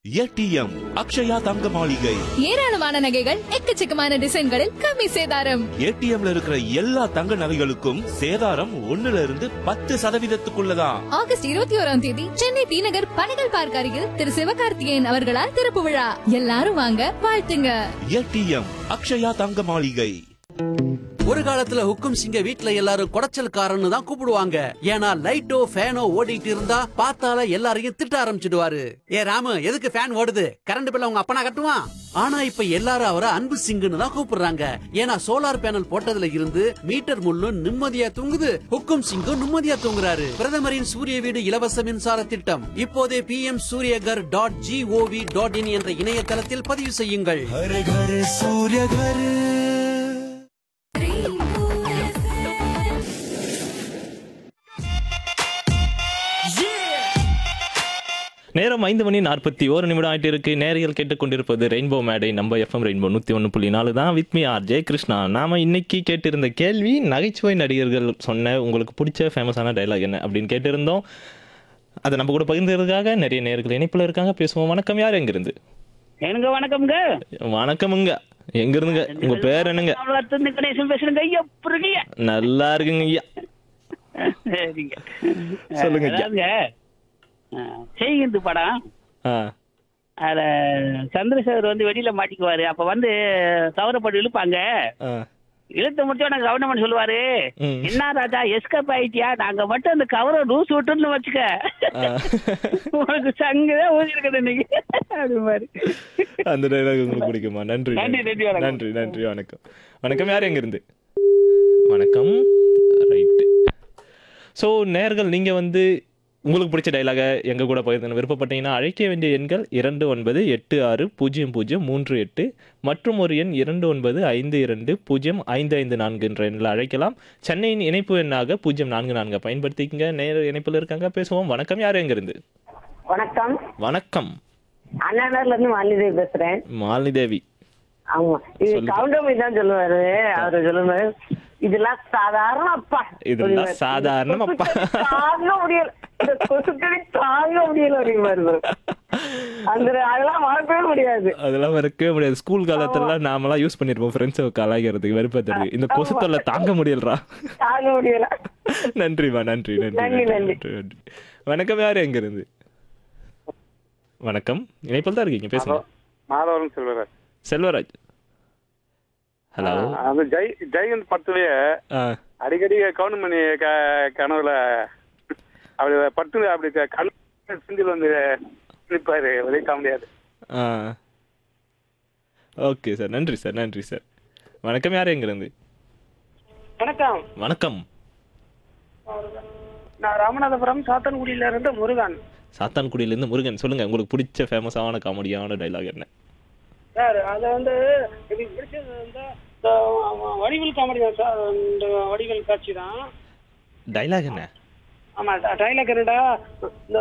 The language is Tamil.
ஏடிஎம் அக்ஷயா தங்க மாளிகை ஏராளமான நகைகள் எக்கச்சக்கமான டிசைன்களில் கம்மி சேதாரம் ஏடிஎம்ல இருக்கிற எல்லா தங்க நகைகளுக்கும் சேதாரம் ஒண்ணுல இருந்து பத்து சதவீதத்துக்குள்ளதான் ஆகஸ்ட் இருபத்தி ஓராம் தேதி சென்னை டி நகர் பனகல் பார்க் அருகில் திரு சிவகார்த்திகேயன் அவர்களால் திறப்பு விழா எல்லாரும் வாங்க வாழ்த்துங்க ஏடிஎம் அக்ஷயா தங்க மாளிகை ஒரு காலத்துல ஹுக்கும் சிங்க வீட்ல எல்லாரும் குடைச்சல்காரன்னு தான் கூப்பிடுவாங்க ஏன்னா லைட்டோ ஃபேனோ ஓடிட்டு இருந்தா பார்த்தால எல்லாரையும் திட்ட ஆரம்பிச்சிடுவாரு ஏ ராமு எதுக்கு ஃபேன் ஓடுது கரண்ட் பில்ல உங்க அப்பனா கட்டுவான் ஆனா இப்ப எல்லாரும் அவரை அன்பு சிங்குன்னு தான் கூப்பிடுறாங்க ஏன்னா சோலார் பேனல் போட்டதுல இருந்து மீட்டர் முள்ளும் நிம்மதியா தூங்குது ஹுக்கும் சிங்கும் நிம்மதியா தூங்குறாரு பிரதமரின் சூரிய வீடு இலவச மின்சார திட்டம் இப்போதே P M Suryaghar dot G O V dot in என்ற இணையதளத்தில் பதிவு செய்யுங்கள் நேரம் ஐந்து மணி நாற்பத்தி ஓரு நிமிடம் ஆயிட்டு இருக்கு நேரில் கேட்டுக்கொண்டிருப்பது ரெயின்போ மேடை நம்ம எஃப்எம் ரெயின்போ நூற்றி ஒன்று புள்ளி நாலு தான் வித் மீ ஆர் ஜெய கிருஷ்ணா நாம இன்னைக்கு கேட்டிருந்த கேள்வி நகைச்சுவை நடிகர்கள் சொன்ன உங்களுக்கு பிடிச்ச ஃபேமஸான டைலாக் என்ன அப்படின்னு கேட்டிருந்தோம் அதை நம்ம கூட பகிர்ந்ததுக்காக நிறைய நேர்கள் இணைப்பில் இருக்காங்க பேசுவோம் வணக்கம் யார் எங்கிருந்து எனக்கு வணக்கம்ங்க வணக்கமுங்க எங்க இருந்துங்க உங்க பேர் என்னங்க அவ்வளவு கணேசன் பேசுறேங்க ஐயா புரியல நல்லா இருக்குங்க ஐயா சரிங்க சொல்லுங்க ஐயா. அதாவதுங்க, ஆ, செய்கிந்து படம் ஆ அதுல சந்திரசேகர் வந்து வெளியில மாட்டிக்குவாரு அப்ப வந்து தவறப்பட்டு இழுப்பாங்க ஆ இழுத்து முடிச்சோட கவர்மெண்ட் சொல்லுவாரு ம். என்ன ராஜா எஸ்கப் ஆயிட்டியா நாங்க மட்டும் அந்த கவரை லூஸ் விட்டுன்னு வச்சுக்க ஆ. உனக்கு சங்குதான் ஊதி இருக்குது இன்னைக்கு அப்படி மாதிரி அந்த டைலாக் உங்களுக்கு பிடிக்குமா நன்றி நன்றி, நன்றி, வணக்கம். நன்றி நன்றி வணக்கம் வணக்கம் யார் எங்க இருந்து வணக்கம் ரைட்டு ஸோ நேர்கள் நீங்கள் வந்து உங்களுக்கு பிடிச்ச டைலாக எங்கள் கூட பகிர்ந்து விருப்பப்பட்டீங்கன்னா அழைக்க வேண்டிய எண்கள் இரண்டு ஒன்பது எட்டு ஆறு பூஜ்ஜியம் பூஜ்ஜியம் மூன்று எட்டு மற்றும் ஒரு எண் இரண்டு ஒன்பது ஐந்து இரண்டு பூஜ்ஜியம் ஐந்து ஐந்து நான்கு என்ற எண்ணில் அழைக்கலாம் சென்னையின் இணைப்பு எண்ணாக பூஜ்ஜியம் நான்கு நான்கு பயன்படுத்திக்கங்க நேர இணைப்பில் இருக்காங்க பேசுவோம் வணக்கம் யார் எங்க இருந்து வணக்கம் வணக்கம் அண்ணாநகர்ல இருந்து மாலிதேவி பேசுறேன் மாலினி தேவி ஆமா இது சொல்லுங்க. கவுண்டமணி தான் சொல்லுவாரு அவரு சொல்லுவாரு இதெல்லாம் சாதாரண அப்பா இதெல்லாம் அப்படிம்பாரு. சாதாரணம் இந்த அப்பா. கொசுக்கடி தாங்க முடியல இந்த கொசுக்கடி தாங்க முடியல அப்படிம்பாரு அந்த அதெல்லாம் மறக்கவே முடியாது அதெல்லாம் மறக்கவே முடியாது ஸ்கூல் காலத்துலலாம் நாமெல்லாம் யூஸ் பண்ணிருப்போம் ஃப்ரெண்ட்ஸை கலாய்க்கிறதுக்கு வெறுப்பத்துக்கு இந்த கொசு தொல்லை தாங்க முடியலடா தாங்க முடியல நன்றிமா நன்றி நன்றி நன்றி, நன்றி நன்றி. நன்றி நன்றி வணக்கம் யார் எங்க இருந்து வணக்கம் இணைப்பில் தான் இருக்கீங்க பேசுங்க மாதவரம் செல்வராஜ் செல்வராஜ் ஹலோ அந்த ஜெய் ஜெயந்த் படத்துலயே ஆ அடிக்கடி கவுண்டமணி க கனவுல அப்படி பட்டு அப்படி க- கண் சிந்தில் வந்து நிற்பாரு ஒரே காமெடியாது ஆ ஓகே சார் நன்றி சார் நன்றி சார் வணக்கம் யார் எங்க இருந்து வணக்கம் வணக்கம் நான் ராமநாதபுரம் சாத்தன்குடியில இருந்து முருகன் சாத்தான்குடியிலேருந்து முருகன் சொல்லுங்க உங்களுக்கு பிடிச்ச ஃபேமஸான காமெடியான டைலாக் என்ன சார் அது வந்து எனக்கு பிடிச்சது வந்து இந்த வடிவில் காமெடி தான் சார் இந்த வடிவில் காட்சி தான் டைலாக் என்ன ஆமா டைலாக் என்னடா இந்த